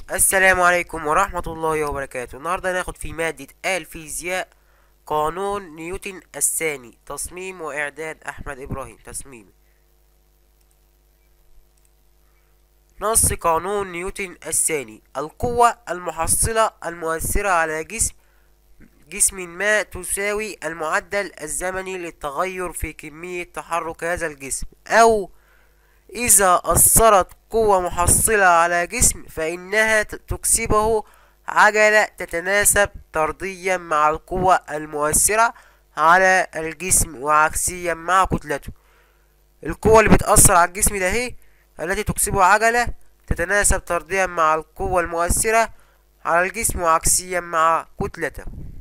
السلام عليكم ورحمة الله وبركاته النهاردة ناخد في مادة الفيزياء قانون نيوتن الثاني تصميم وإعداد أحمد إبراهيم تصميم نص قانون نيوتن الثاني القوة المحصلة المؤثرة على جسم جسم ما تساوي المعدل الزمني للتغير في كمية تحرك هذا الجسم أو إذا أثرت قوة محصلة على جسم فإنها تكسبه عجلة تتناسب طرديا مع القوة المؤثرة على الجسم وعكسيا مع كتلته القوة اللي بتأثر على الجسم ده هي التي تكسبه عجلة تتناسب طرديا مع القوة المؤثرة على الجسم وعكسيا مع كتلته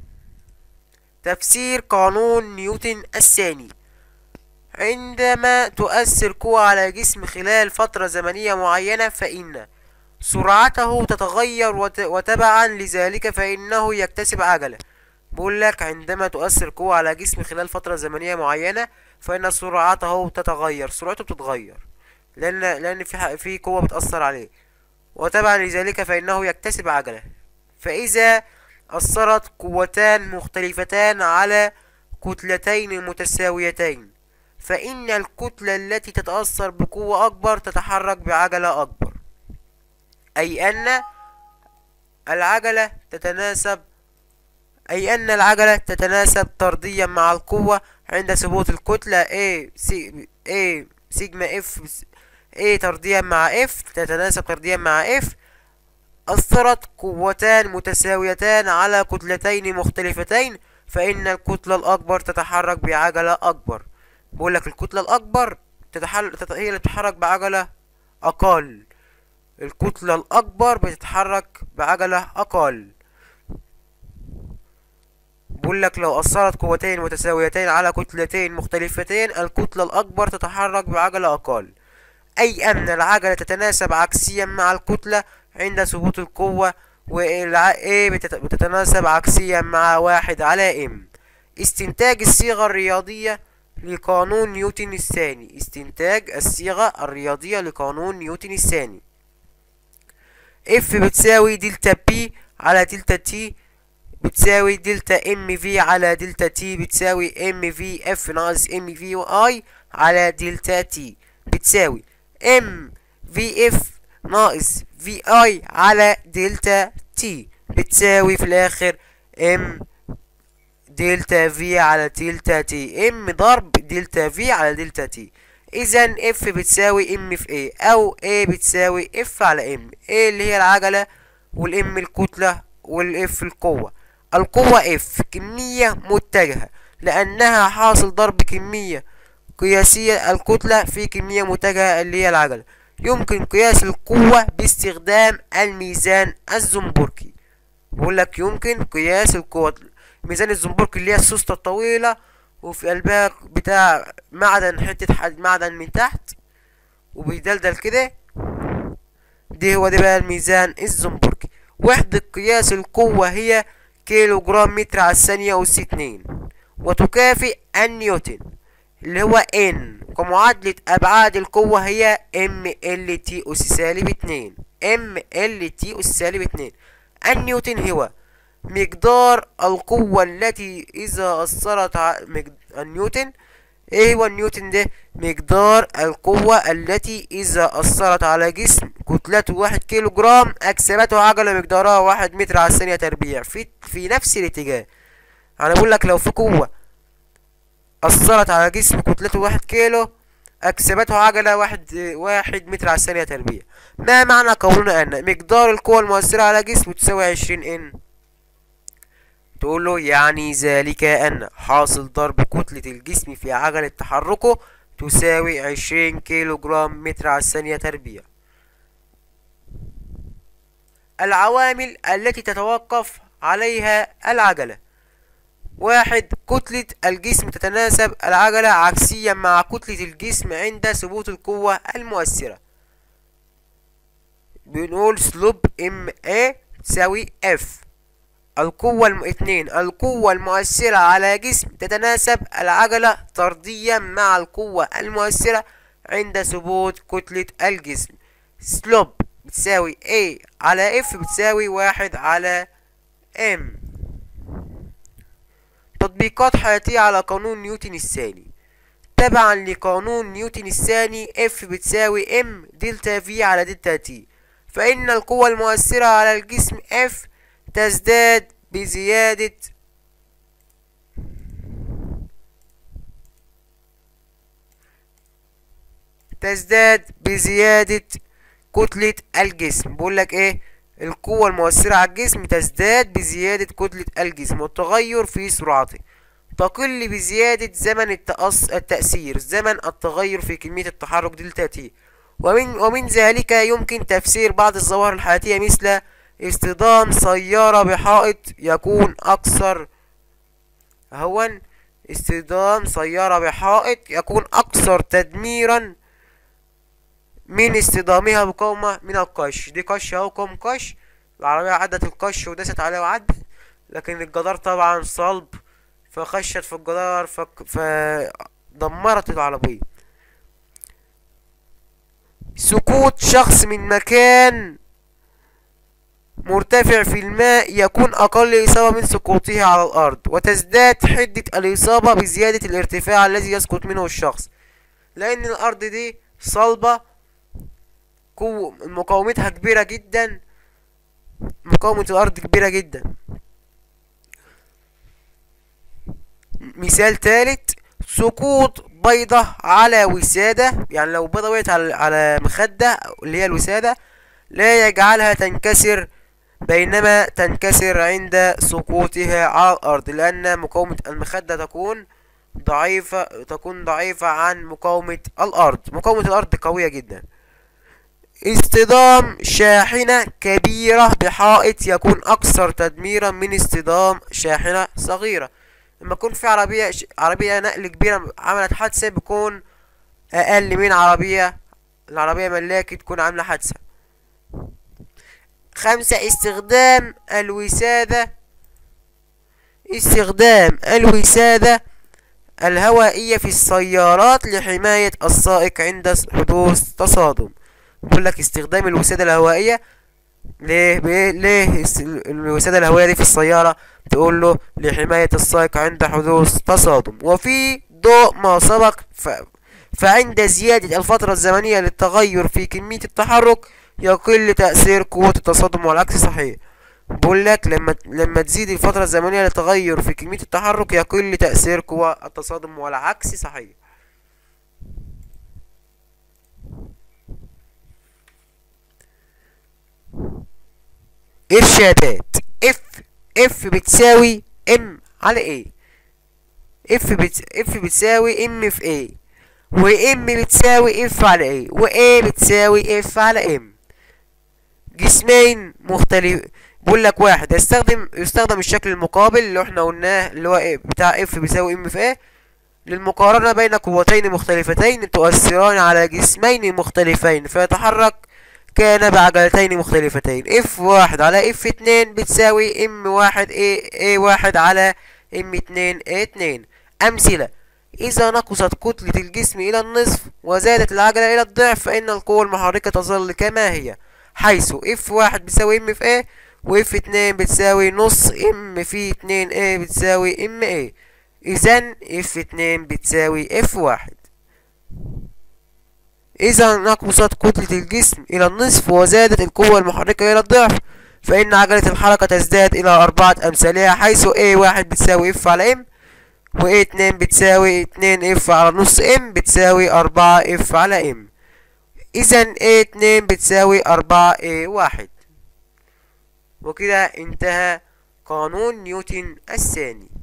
تفسير قانون نيوتن الثاني عندما تؤثر قوة على جسم خلال فترة زمنية معينة فإن سرعته تتغير وتبعا لذلك فإنه يكتسب عجلة بقول لك عندما تؤثر قوة على جسم خلال فترة زمنية معينة فإن سرعته تتغير سرعته بتتغير لأن لأن في في قوة بتأثر عليه وتبعا لذلك فإنه يكتسب عجلة فإذا أثرت قوتان مختلفتان على كتلتين متساويتين فإن الكتلة التي تتأثر بقوة أكبر تتحرك بعجلة أكبر أي أن العجلة تتناسب أي أن العجلة تتناسب طرديا مع القوة عند ثبوت الكتلة A سي A سيجما F A طرديا مع F تتناسب طرديا مع F أثرت قوتان متساويتان على كتلتين مختلفتين فإن الكتلة الأكبر تتحرك بعجلة أكبر بقول لك الكتلة الأكبر تتحرك هي اللي بتتحرك بعجلة أقل الكتلة الأكبر بتتحرك بعجلة أقل بقول لك لو أثرت قوتين متساويتين على كتلتين مختلفتين الكتلة الأكبر تتحرك بعجلة أقل أي أن العجلة تتناسب عكسيا مع الكتلة عند ثبوت القوة والع A بتتناسب عكسيا مع واحد على M استنتاج الصيغة الرياضية لقانون نيوتن الثاني استنتاج الصيغة الرياضية لقانون نيوتن الثاني F بتساوي دلتا P على دلتا T بتساوي دلتا ام في على دلتا تي بتساوي ام في اف ناقص ام في اي على دلتا تي بتساوي ام في اف ناقص في اي على دلتا تي بتساوي في الاخر ام دلتا في على دلتا تي ام ضرب دلتا في على دلتا تي اذا اف بتساوي ام في ايه او ايه بتساوي اف على ام ايه اللي هي العجلة والام الكتلة والاف القوة القوة اف كمية متجهة لانها حاصل ضرب كمية قياسية الكتلة في كمية متجهة اللي هي العجلة يمكن قياس القوة باستخدام الميزان الزنبركي بقول لك يمكن قياس القوة ميزان الزنبركي اللي هي السوستة الطويلة وفي قلبها بتاع معدن حتة حد معدن من تحت وبيدلدل كده دي هو ده بقى الميزان الزنبركي وحدة قياس القوة هي كيلو جرام متر على الثانية أس اتنين وتكافئ النيوتن اللي هو ان ومعادلة أبعاد القوة هي ام ال تي أس سالب اتنين ام ال تي أس سالب اتنين النيوتن هو مقدار القوة التي إذا أثرت على مقد... النيوتن إيه هو النيوتن ده؟ مقدار القوة التي إذا أثرت على جسم كتلته واحد كيلو جرام أكسبته عجلة مقدارها واحد متر على الثانية تربيع في في نفس الاتجاه أنا بقول لك لو في قوة أثرت على جسم كتلته واحد كيلو أكسبته عجلة واحد واحد متر على الثانية تربيع ما معنى قولنا أن مقدار القوة المؤثرة على جسم تساوي عشرين إن تقول له يعني ذلك أن حاصل ضرب كتلة الجسم في عجلة تحركه تساوي عشرين كيلو جرام متر على الثانية تربيع العوامل التي تتوقف عليها العجلة واحد كتلة الجسم تتناسب العجلة عكسيا مع كتلة الجسم عند ثبوت القوة المؤثرة بنقول سلوب ام اي تساوي اف القوة الم... اتنين القوة المؤثرة على جسم تتناسب العجلة طرديا مع القوة المؤثرة عند ثبوت كتلة الجسم سلوب بتساوي A على F بتساوي واحد على M تطبيقات حياتية على قانون نيوتن الثاني تبعا لقانون نيوتن الثاني F بتساوي M دلتا V على دلتا T فإن القوة المؤثرة على الجسم F تزداد بزيادة تزداد بزيادة كتلة الجسم بقول لك ايه القوة المؤثرة على الجسم تزداد بزيادة كتلة الجسم والتغير في سرعته تقل بزيادة زمن التأص... التأثير زمن التغير في كمية التحرك دلتا تي ومن ومن ذلك يمكن تفسير بعض الظواهر الحياتية مثل اصطدام سيارة بحائط يكون أكثر هون اصطدام سيارة بحائط يكون أكثر تدميرا من اصطدامها بقومة من القش دي قش اهو قوم قش العربية عدت القش ودست عليه وعدت لكن الجدار طبعا صلب فخشت في الجدار فك... فدمرت العربية سقوط شخص من مكان مرتفع في الماء يكون أقل إصابة من سقوطه على الأرض وتزداد حدة الإصابة بزيادة الارتفاع الذي يسقط منه الشخص لأن الأرض دي صلبة قوة مقاومتها كبيرة جدا مقاومة الأرض كبيرة جدا مثال تالت سقوط بيضة على وسادة يعني لو بيضة وقعت على على مخدة اللي هي الوسادة لا يجعلها تنكسر بينما تنكسر عند سقوطها على الأرض لأن مقاومة المخدة تكون ضعيفة تكون ضعيفة عن مقاومة الأرض مقاومة الأرض قوية جدا اصطدام شاحنة كبيرة بحائط يكون أكثر تدميرا من اصطدام شاحنة صغيرة لما يكون في عربية عربية نقل كبيرة عملت حادثة بيكون أقل من عربية العربية ملاكي تكون عاملة حادثة خمسة استخدام الوسادة استخدام الوسادة الهوائية في السيارات لحماية السائق عند حدوث تصادم بيقول لك استخدام الوسادة الهوائية ليه بيه ليه الوسادة الهوائية دي في السيارة تقول له لحماية السائق عند حدوث تصادم وفي ضوء ما سبق ف... فعند زيادة الفترة الزمنية للتغير في كمية التحرك يقل تأثير قوة التصادم والعكس صحيح بقول لك لما لما تزيد الفترة الزمنية للتغير في كمية التحرك يقل تأثير قوة التصادم والعكس صحيح إرشادات اف اف بتساوي ام على ايه اف بت اف بتساوي ام في ايه وام بتساوي اف على ايه وايه بتساوي اف على ام جسمين مختلف بقول لك واحد يستخدم يستخدم الشكل المقابل اللي احنا قلناه اللي هو إيه بتاع اف بيساوي ام في ايه للمقارنة بين قوتين مختلفتين تؤثران على جسمين مختلفين فيتحرك كان بعجلتين مختلفتين اف واحد على اف اتنين بتساوي ام واحد اي اي واحد على ام اتنين اي اتنين امثلة اذا نقصت كتلة الجسم الى النصف وزادت العجلة الى الضعف فان القوة المحركة تظل كما هي حيث اف واحد بتساوي ام في ايه واف اتنين بتساوي نص ام في اتنين ايه بتساوي ام ايه اذا اف اتنين بتساوي اف واحد إذا نقصت كتلة الجسم إلى النصف وزادت القوة المحركة إلى الضعف فإن عجلة الحركة تزداد إلى أربعة أمثالها حيث A واحد بتساوي F على M و A اتنين بتساوي اتنين F على نص M بتساوي أربعة F على M إذا A اتنين بتساوي أربعة A واحد وكده انتهى قانون نيوتن الثاني